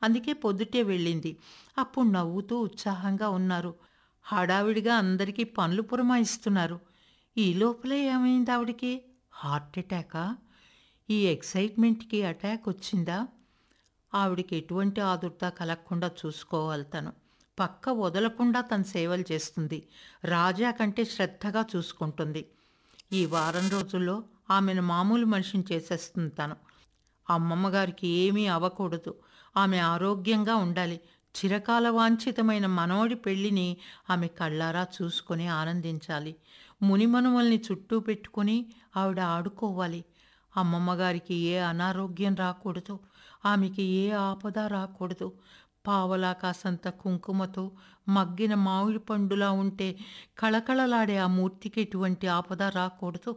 అందుకే పొద్దుటే వెళ్ళింది అప్పుడు నవ్వుతూ ఉత్సాహంగా ఉన్నారు హడావిడిగా అందరికీ పనులు పురమాయిస్తున్నారు ఈ లోపలే ఏమైంది ఆవిడికి హార్ట్ అటాకా ఈ ఎక్సైట్మెంట్కి అటాక్ వచ్చిందా ఆవిడికి ఎటువంటి ఆదుర్త కలగకుండా చూసుకోవాలి తను పక్క వదలకుండా తన సేవలు చేస్తుంది రాజా కంటే శ్రద్ధగా చూసుకుంటుంది ఈ వారం రోజుల్లో ఆమెను మామూలు మనిషిని చేసేస్తుంది తను అమ్మమ్మ గారికి ఏమీ అవ్వకూడదు ఆమె ఆరోగ్యంగా ఉండాలి చిరకాల వాంఛితమైన మనవడి పెళ్లిని ఆమె కళ్ళారా చూసుకొని ఆనందించాలి మునిమనుమల్ని చుట్టూ పెట్టుకొని ఆవిడ ఆడుకోవాలి అమ్మమ్మ గారికి ఏ అనారోగ్యం రాకూడదు ఆమెకి ఏ ఆపద రాకూడదు పావలా కాసంత కుంకుమతో మగ్గిన మామిడి పండులా ఉంటే కళకళలాడే ఆ మూర్తికి ఎటువంటి ఆపద రాకూడదు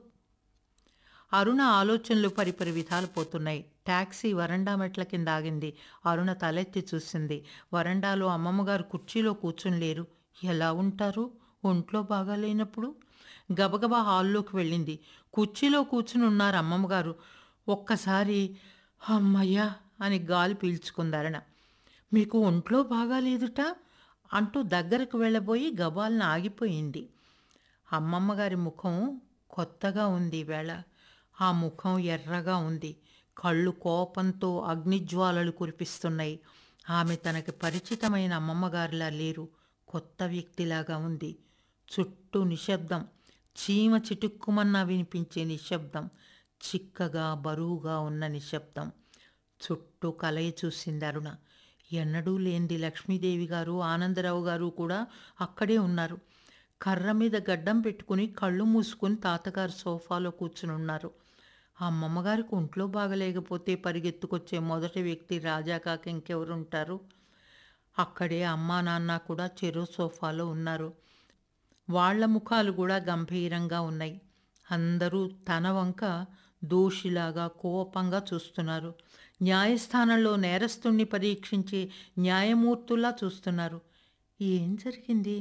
అరుణ ఆలోచనలు పరిపరి విధాలు పోతున్నాయి టాక్సీ వరండా మెట్ల కింద ఆగింది అరుణ తలెత్తి చూసింది వరండాలో అమ్మమ్మగారు కుర్చీలో కూర్చుని లేరు ఎలా ఉంటారు ఒంట్లో బాగాలేనప్పుడు గబగబా హాల్లోకి వెళ్ళింది కుర్చీలో కూర్చుని ఉన్నారు అమ్మమ్మగారు ఒక్కసారి అమ్మయ్యా అని గాలి పీల్చుకుంది అరుణ మీకు ఒంట్లో బాగాలేదుట అంటూ దగ్గరకు వెళ్ళబోయి గబాలను ఆగిపోయింది అమ్మమ్మగారి ముఖం కొత్తగా ఉంది ఈవేళ ఆ ముఖం ఎర్రగా ఉంది కళ్ళు కోపంతో అగ్నిజ్వాలలు కురిపిస్తున్నాయి ఆమె తనకి పరిచితమైన అమ్మమ్మగారిలా లేరు కొత్త వ్యక్తిలాగా ఉంది చుట్టూ నిశ్శబ్దం చీమ చిటుక్కుమన్నా వినిపించే నిశ్శబ్దం చిక్కగా బరువుగా ఉన్న నిశ్శబ్దం చుట్టూ కలయి చూసింది అరుణ ఎన్నడూ లేనిది లక్ష్మీదేవి గారు ఆనందరావు గారు కూడా అక్కడే ఉన్నారు కర్ర మీద గడ్డం పెట్టుకుని కళ్ళు మూసుకుని తాతగారు సోఫాలో కూర్చుని ఉన్నారు అమ్మమ్మగారికి ఒంట్లో బాగలేకపోతే పరిగెత్తుకొచ్చే మొదటి వ్యక్తి రాజా కాక ఇంకెవరు ఉంటారు అక్కడే అమ్మా నాన్న కూడా చెరో సోఫాలో ఉన్నారు వాళ్ళ ముఖాలు కూడా గంభీరంగా ఉన్నాయి అందరూ తన వంక దోషిలాగా కోపంగా చూస్తున్నారు న్యాయస్థానంలో నేరస్తుణ్ణి పరీక్షించే న్యాయమూర్తుల్లా చూస్తున్నారు ఏం జరిగింది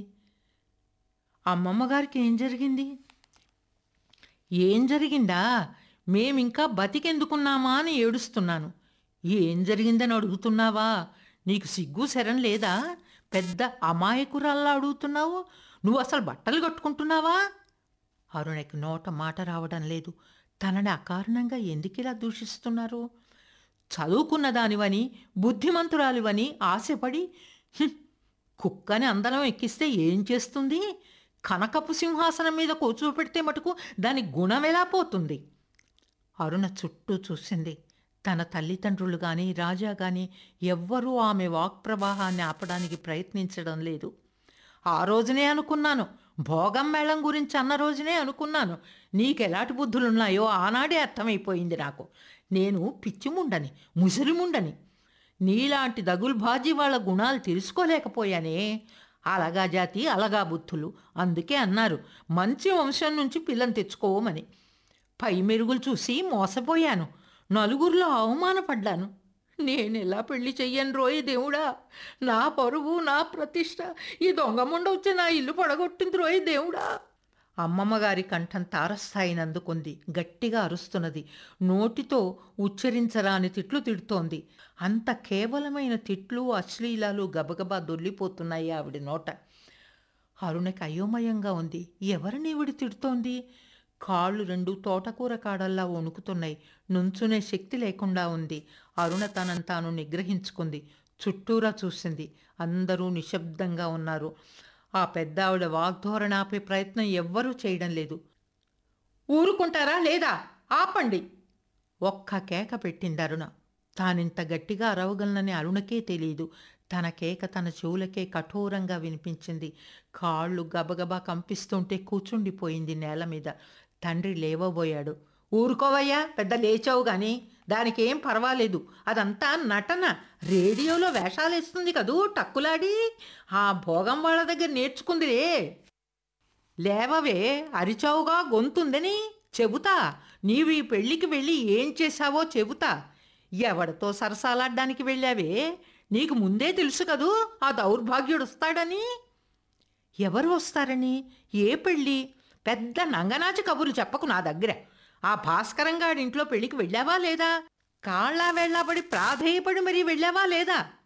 అమ్మమ్మ గారికి ఏం జరిగింది ఏం జరిగిందా మేమింకా బతికెందుకున్నామా అని ఏడుస్తున్నాను ఏం జరిగిందని అడుగుతున్నావా నీకు సిగ్గు శరం లేదా పెద్ద అమాయకురాల్లా అడుగుతున్నావు నువ్వు అసలు బట్టలు కట్టుకుంటున్నావా అరుణకి నోట మాట రావడం లేదు తనని అకారణంగా ఎందుకిలా దూషిస్తున్నారు చదువుకున్న దానివని బుద్ధిమంతురాలివని ఆశపడి "హుం, కుక్కని అందరం ఎక్కిస్తే ఏం చేస్తుంది కనకపు సింహాసనం మీద కూర్చోపెడితే మటుకు దాని గుణం ఎలా పోతుంది అరుణ చుట్టూ చూసింది తన తల్లిదండ్రులు కానీ రాజా కానీ ఎవ్వరూ ఆమె వాక్ ప్రవాహాన్ని ఆపడానికి ప్రయత్నించడం లేదు ఆ రోజునే అనుకున్నాను భోగం మేళం గురించి అన్న రోజునే అనుకున్నాను నీకెలాంటి బుద్ధులున్నాయో ఆనాడే అర్థమైపోయింది నాకు నేను పిచ్చిముండని ముసిరిముండని నీలాంటి దగుల్బాజీ వాళ్ళ గుణాలు తెలుసుకోలేకపోయానే అలగా జాతి అలగా బుద్ధులు అందుకే అన్నారు మంచి వంశం నుంచి పిల్లని తెచ్చుకోమని పై మెరుగులు చూసి మోసపోయాను నలుగురిలో అవమానపడ్డాను నేను ఎలా పెళ్లి చెయ్యను రోయ్ దేవుడా నా పరువు నా ప్రతిష్ట ఈ దొంగ ముండ వచ్చి నా ఇల్లు పడగొట్టింది రోయ్ దేవుడా అమ్మమ్మ గారి కంఠం తారస్థాయిని అందుకుంది గట్టిగా అరుస్తున్నది నోటితో ఉచ్చరించరాని తిట్లు తిడుతోంది అంత కేవలమైన తిట్లు అశ్లీలాలు గబగబా దొల్లిపోతున్నాయి ఆవిడ నోట అరుణకి అయోమయంగా ఉంది ఎవరిని ఈవిడి తిడుతోంది కాళ్ళు రెండు తోటకూర కాడల్లా వణుకుతున్నాయి నుంచునే శక్తి లేకుండా ఉంది అరుణ తనను తాను నిగ్రహించుకుంది చుట్టూరా చూసింది అందరూ నిశ్శబ్దంగా ఉన్నారు ఆ పెద్ద ఆవిడ వాగ్ధోరణ ఆపే ప్రయత్నం ఎవ్వరూ చేయడం లేదు ఊరుకుంటారా లేదా ఆపండి ఒక్క కేక పెట్టింది అరుణ తానింత గట్టిగా అరవగలనని అరుణకే తెలియదు తన కేక తన చెవులకే కఠోరంగా వినిపించింది కాళ్ళు గబగబా కంపిస్తుంటే కూర్చుండిపోయింది నేల మీద తండ్రి లేవబోయాడు ఊరుకోవయ్యా పెద్ద లేచావు గాని దానికి ఏం పర్వాలేదు అదంతా నటన రేడియోలో వేషాలేస్తుంది కదూ టక్కులాడి ఆ భోగం వాళ్ళ దగ్గర నేర్చుకుందిరే లేవవే అరిచావుగా గొంతుందని చెబుతా నీవు ఈ పెళ్ళికి వెళ్ళి ఏం చేశావో చెబుతా ఎవడితో సరసాలాడ్డానికి వెళ్ళావే నీకు ముందే తెలుసు కదూ ఆ దౌర్భాగ్యుడు వస్తాడని ఎవరు వస్తారని ఏ పెళ్ళి పెద్ద నంగనాచి కబుర్లు చెప్పకు నా దగ్గర ఆ భాస్కరంగాడి ఇంట్లో పెళ్ళికి వెళ్ళావా లేదా కాళ్ళ వెళ్ళబడి ప్రాధేయపడి మరీ వెళ్ళావా లేదా